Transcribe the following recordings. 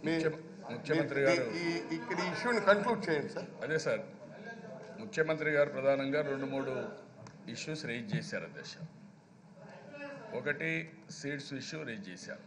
మీ ముఖ్య- ముఖ్యమంత్రి మీ- గారు ఈ ఇక్కడ ఈ ఇష్యూని కంక్లూడ్ చేయండి సార్ అదే సార్ ముఖ్యమంత్రి గారు ప్రధానంగా రెండు మూడు ఇష్యూస్ రేజ్ చేశారు అధ్యక్ష ఒకటి సీడ్స్ ఇష్యూ రేజ్ చేశారు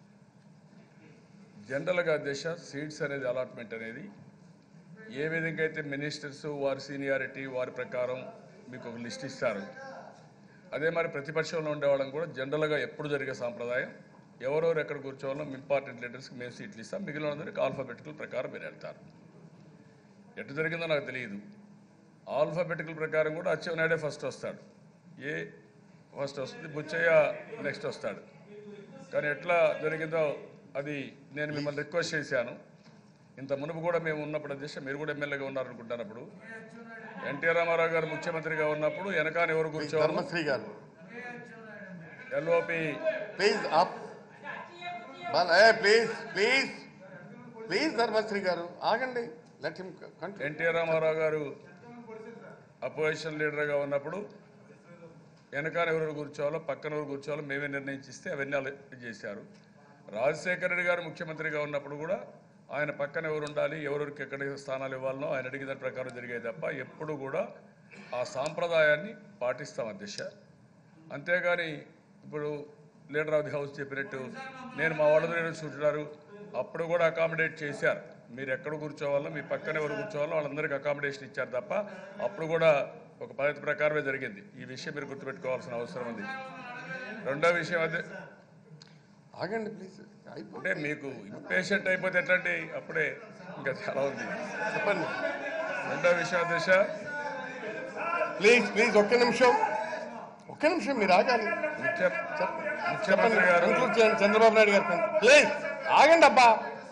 జనరల్గా అధ్యక్ష సీడ్స్ అనేది అలాట్మెంట్ అనేది ఏ విధంగా అయితే మినిస్టర్స్ వారి సీనియారిటీ వారి ప్రకారం మీకు ఒక లిస్ట్ ఇస్తారు అదే మరి ప్రతిపక్షంలో ఉండేవాళ్ళం కూడా జనరల్గా ఎప్పుడు జరిగే సాంప్రదాయం ఎవరెవరు ఎక్కడ కూర్చోవాలో ఇంపార్టెంట్ లీడర్స్కి మేము సీట్లు ఇస్తాం మిగిలిన అందరికి ఆల్ఫాబెటికల్ ప్రకారం మీరు వెళ్తారు ఎటు జరిగిందో నాకు తెలియదు ఆల్ఫాబెటికల్ ప్రకారం కూడా అచ్చెన్నాయుడే ఫస్ట్ వస్తాడు ఏ ఫస్ట్ వస్తుంది బుచ్చయ్య నెక్స్ట్ వస్తాడు కానీ ఎట్లా జరిగిందో అది నేను మిమ్మల్ని రిక్వెస్ట్ చేశాను ఇంత మునుపు కూడా మేము ఉన్నప్పుడు అధ్యక్ష మీరు కూడా ఎమ్మెల్యేగా ఉన్నారనుకుంటున్నప్పుడు ఎన్టీ రామారావు గారు ముఖ్యమంత్రిగా ఉన్నప్పుడు వెనకాల ఎవరు కూర్చోవాలి ధర్మశ్రీ గారు ఎల్ఓపి ప్లీజ్ ఆప్ ఏ ప్లీజ్ ప్లీజ్ ప్లీజ్ ధర్మశ్రీ గారు ఆగండి let him control NT Rama Rao గారు అపోజిషన్ లీడర్గా ఉన్నప్పుడు వెనకాల ఎవరు కూర్చోవాలో పక్కన ఎవరు కూర్చోవాలో మేమే నిర్ణయించిస్తే అవన్నీ అలా చేశారు రాజశేఖర రెడ్డి గారు ముఖ్యమంత్రిగా ఉన్నప్పుడు కూడా ఆయన పక్కన ఎవరు ఉండాలి ఎవరెవరికి ఎక్కడ స్థానాలు ఇవ్వాలనో ఆయన అడిగిన దాని ప్రకారం జరిగాయి తప్ప ఎప్పుడు కూడా ఆ సాంప్రదాయాన్ని పాటిస్తాం అధ్యక్ష అంతేగాని ఇప్పుడు లీడర్ ఆఫ్ ది హౌస్ చెప్పినట్టు నేను మా వాళ్ళ దగ్గర చూస్తున్నారు అప్పుడు కూడా అకామిడేట్ చేశారు మీరు ఎక్కడ కూర్చోవాలో మీ పక్కన ఎవరు కూర్చోవాలో వాళ్ళందరికీ అకామిడేషన్ ఇచ్చారు తప్ప అప్పుడు కూడా ఒక పద్ధతి ప్రకారమే జరిగింది ఈ విషయం మీరు గుర్తుపెట్టుకోవాల్సిన అవసరం ఉంది రెండో విషయం అదే ఆగండి ప్లీజ్ అయిపో అంటే మీకు ఇంపేషెంట్ అయిపోతే ఎట్లాంటి అప్పుడే ఇంకా చాలా ఉంది చెప్పండి రెండో విషయం అధ్యక్ష ప్లీజ్ ప్లీజ్ ఒక్క నిమిషం ఒక్క నిమిషం మీరు ఆగాలి ముఖ్య చెప్పండి ముఖ్యమంత్రి గారు కంక్లూడ్ చేయండి చంద్రబాబు నాయుడు గారు ప్లీజ్ ఆగండి అబ్బా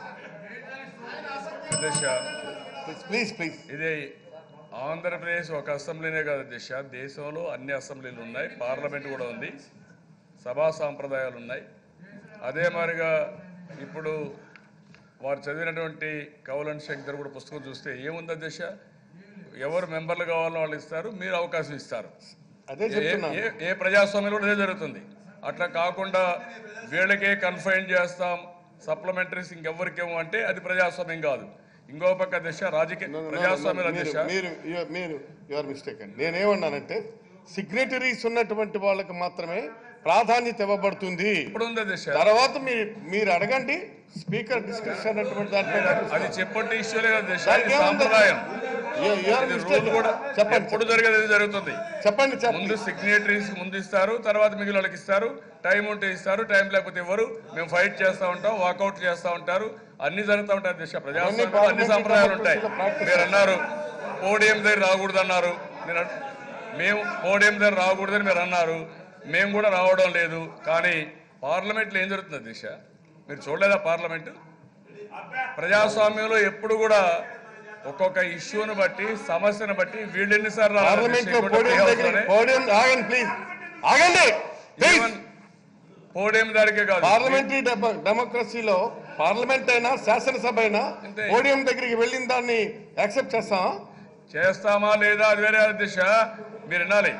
అధ్యక్ష ప్లీజ్ ప్లీజ్ ప్లీజ్ ఇది ఆంధ్రప్రదేశ్ ఒక అసెంబ్లీనే కాదు దిశ దేశంలో అన్ని అసెంబ్లీలు ఉన్నాయి పార్లమెంట్ కూడా ఉంది సభా సాంప్రదాయాలు ఉన్నాయి అదే మాదిరిగా ఇప్పుడు వారు చదివినటువంటి కౌలన్ శంకర్ కూడా పుస్తకం చూస్తే ఏముంది దిశ ఎవరు మెంబర్లు కావాలో వాళ్ళు ఇస్తారు మీరు అవకాశం ఇస్తారు అదే ఏ- చెప్తున్నాను ఏ- ఏ ప్రజాస్వామ్యంలో కూడా అదే జరుగుతుంది అట్లా కాకుండా వీళ్ళకే కన్ఫైన్ చేస్తాం సప్లిమెంటరీస్ ఇంకెవ్వరికేమో అంటే అది ప్రజాస్వామ్యం కాదు ఇంకో పక్క దిశ రాజకీయ No, no, no, no, ప్రజాస్వామ్య మీరు దిశ మీరు you- మీరు యువర్ మిస్టేక్ అండి నేనేమన్నానంటే సిగ్నేటరీస్ ఉన్నటువంటి వాళ్ళకి మాత్రమే ప్రాధాన్యత ఇవ్వబడుతుంది ఇప్పుడు ఉంది దిశ తర్వాత మీరు మీరు అడగండి స్పీకర్ డిస్కషన్ అన్నటువంటి దానిపై అది చెప్పండి ఇష్యూ లేదు దిశ దానికి ఇది ఏముంది? సాంప్రదాయం You- you are ఇది mistaken. రూల్ కూడా చెప్పండి ఎప్పుడు జరిగేది జరుగుతుంది చెప్పండి ముందు చెప్పండి సిగ్నేటరీస్ ముందు ఇస్తారు తర్వాత మిగిలిన వాళ్ళకి ఇస్తారు టైం ఉంటే ఇస్తారు టైం లేకపోతే ఇవ్వరు మేము ఫైట్ చేస్తూ ఉంటాం వాకౌట్ చేస్తూ ఉంటారు అన్ని జరుగుతూ ఉంటాయి దిశ ప్రజాస్వామ్యంలో అన్ని parliamentary సంప్రదాయాలు ఉంటాయి democracy లో practice మీరు అన్నారు పోడియం దగ్గర రాకూడదు అన్నారు నేను అన్- మేము పోడియం దగ్గర రాకూడదని మీరు అన్నారు మేము కూడా రావడం లేదు కానీ పార్లమెంట్లో ఏం జరుగుతుంది దిశ మీరు చూడలేదా పార్లమెంటు ప్రజాస్వామ్యంలో ఎప్పుడు కూడా ఒక్కొక్క ఇష్యూని బట్టి సమస్యను బట్టి వీళ్ళు ఎన్నిసార్లు రావాలి పార్లమెంట్ లో దిశ? పోడియం దగ్గర హౌస్లోనే. పోడియం ఆగండి ప్లీజ్ ఆగండి ప్లీజ్ ఈవెన్ పోడియం దానికే కాదు పార్లమెంటరీ డెమోక్రసీలో పార్లమెంట్ అయినా శాసనసభ అయినా అంతే. పోడియం దగ్గరికి వెళ్ళిన దాన్ని యాక్సెప్ట్ చేస్తామా చేస్తామా లేదా అది వేరే దిశ మీరు వినాలి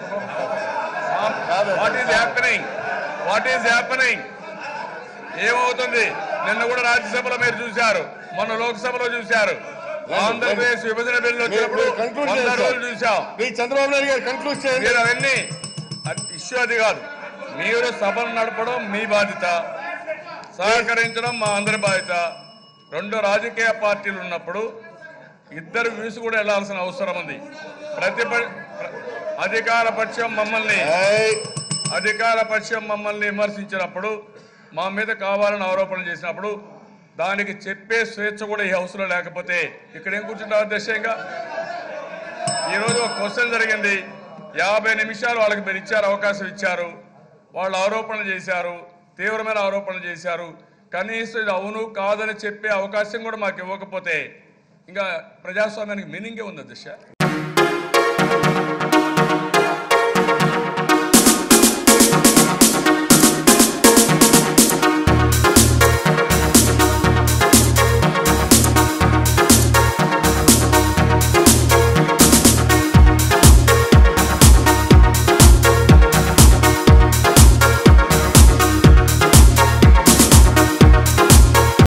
what is happening what is happening ఏమవుతుంది నిన్న కూడా రాజ్యసభలో మీరు చూశారు మొన్న లోక్సభలో చూశారు ఆంధ్రప్రదేశ్ విభజన బిల్లు వచ్చినప్పుడు కంక్లూడ్ వంద రోజులు చూసాం ప్లీజ్ చంద్రబాబు నాయుడు గారు కంక్లూడ్ చేయండి మీరు అవన్నీ ఇష్యూ అది కాదు మీరు సభను నడపడం మీ బాధ్యత సహకరించడం మా అందరి బాధ్యత రెండు రాజకీయ పార్టీలు ఉన్నప్పుడు ఇద్దరు వ్యూస్ కూడా వెళ్లాల్సిన అవసరం ఉంది ప్రతిప ప్ర- అధికార పక్షం మమ్మల్ని ఏయ్, అధికార పక్షం మమ్మల్ని విమర్శించినప్పుడు మా మీద కావాలని ఆరోపణలు చేసినప్పుడు దానికి చెప్పే స్వేచ్ఛ కూడా ఈ హౌస్లో లేకపోతే ఇక్కడ ఏం కూర్చుంటావు అధ్యక్షంగా ఈరోజు ఒక క్వశ్చన్ జరిగింది యాభై నిమిషాలు వాళ్ళకి మీరు ఇచ్చారు అవకాశం ఇచ్చారు వాళ్ళు ఆరోపణలు చేశారు తీవ్రమైన ఆరోపణలు చేశారు కనీసం ఇది అవును కాదని చెప్పే అవకాశం కూడా మాకు ఇవ్వకపోతే ఇంకా ప్రజాస్వామ్యానికి మీనింగే ఉంది అధ్యక్ష